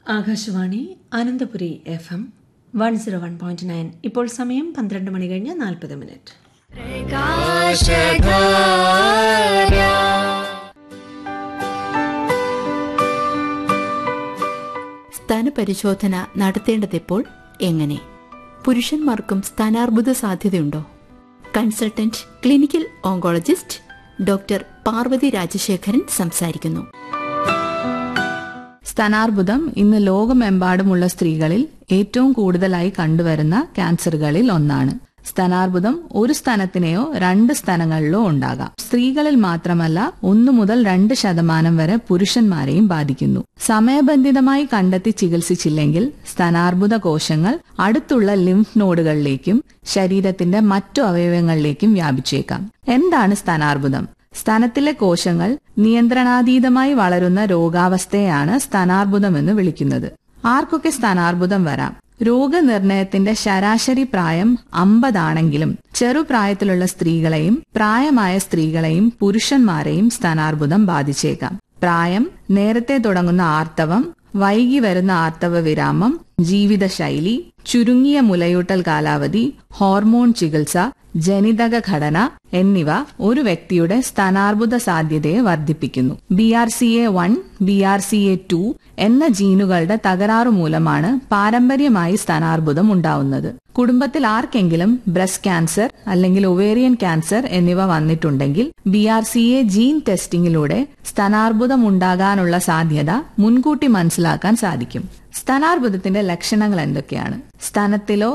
Akashvani Ananthapuri F M one zero one point nine ഇപ്പോൾ സമയം പന്ത്രണ്ട് മണി കഴിഞ്ഞ് നാൽപ്പത് മിനിറ്റ് സ്ഥാനപരിശോധന നടത്തേണ്ടതെപ്പോൾ എങ്ങനെ പുരുഷന്മാർക്കും സ്ഥാനാർബുദ സാധ്യതയുണ്ടോ consultant clinical oncologist doctor Parvathy Rajasekharan സംസാരിക്കുന്നു സ്തനാർബുദം ഇന്ന് ലോകമെമ്പാടുമുള്ള സ്ത്രീകളിൽ ഏറ്റവും കൂടുതലായി കണ്ടുവരുന്ന ക്യാൻസറുകളിൽ ഒന്നാണ് സ്തനാർബുദം ഒരു സ്തനത്തിനെയോ രണ്ട് സ്തനങ്ങളിലോ ഉണ്ടാകാം സ്ത്രീകളിൽ മാത്രമല്ല ഒന്നു മുതൽ രണ്ട് ശതമാനം വരെ പുരുഷന്മാരെയും ബാധിക്കുന്നു സമയബന്ധിതമായി കണ്ടെത്തി ചികിത്സിച്ചില്ലെങ്കിൽ സ്തനാർബുദ കോശങ്ങൾ അടുത്തുള്ള ലിംഫ് നോഡുകളിലേക്കും ശരീരത്തിന്റെ മറ്റു അവയവങ്ങളിലേക്കും വ്യാപിച്ചേക്കാം എന്താണ് സ്തനാർബുദം സ്തനത്തിലെ കോശങ്ങൾ നിയന്ത്രണാതീതമായി വളരുന്ന രോഗാവസ്ഥയാണ് സ്തനാർബുദമെന്ന് വിളിക്കുന്നത് ആർക്കൊക്കെ സ്തനാർബുദം വരാം രോഗനിർണയത്തിന്റെ ശരാശരി പ്രായം അമ്പതാണെങ്കിലും ചെറുപ്രായത്തിലുള്ള സ്ത്രീകളെയും പ്രായമായ സ്ത്രീകളെയും പുരുഷന്മാരെയും സ്തനാർബുദം ബാധിച്ചേക്കാം പ്രായം നേരത്തെ തുടങ്ങുന്ന ആർത്തവം വൈകി വരുന്ന ആർത്തവ വിരാമം ജീവിതശൈലി ചുരുങ്ങിയ മുലയൂട്ടൽ കാലാവധി ഹോർമോൺ ചികിത്സ ജനിതക ഘടന എന്നിവ ഒരു വ്യക്തിയുടെ സ്ഥാനാർബുദ സാധ്യതയെ വർദ്ധിപ്പിക്കുന്നു B R C A one B R C A two എന്ന ജീനുകളുടെ തകരാറു മൂലമാണ് പാരമ്പര്യമായി സ്ഥാനാർബുദം ഉണ്ടാവുന്നത് കുടുംബത്തിൽ ആർക്കെങ്കിലും ബ്രസ്റ്റ് ക്യാൻസർ അല്ലെങ്കിൽ ഒവേറിയൻ ക്യാൻസർ എന്നിവ വന്നിട്ടുണ്ടെങ്കിൽ B R C A gene ടെസ്റ്റിംഗിലൂടെ സ്തനാർബുദം ഉണ്ടാകാനുള്ള സാധ്യത മുൻകൂട്ടി മനസ്സിലാക്കാൻ സാധിക്കും സ്തനാർബുദത്തിന്റെ ലക്ഷണങ്ങൾ എന്തൊക്കെയാണ് സ്തനത്തിലോ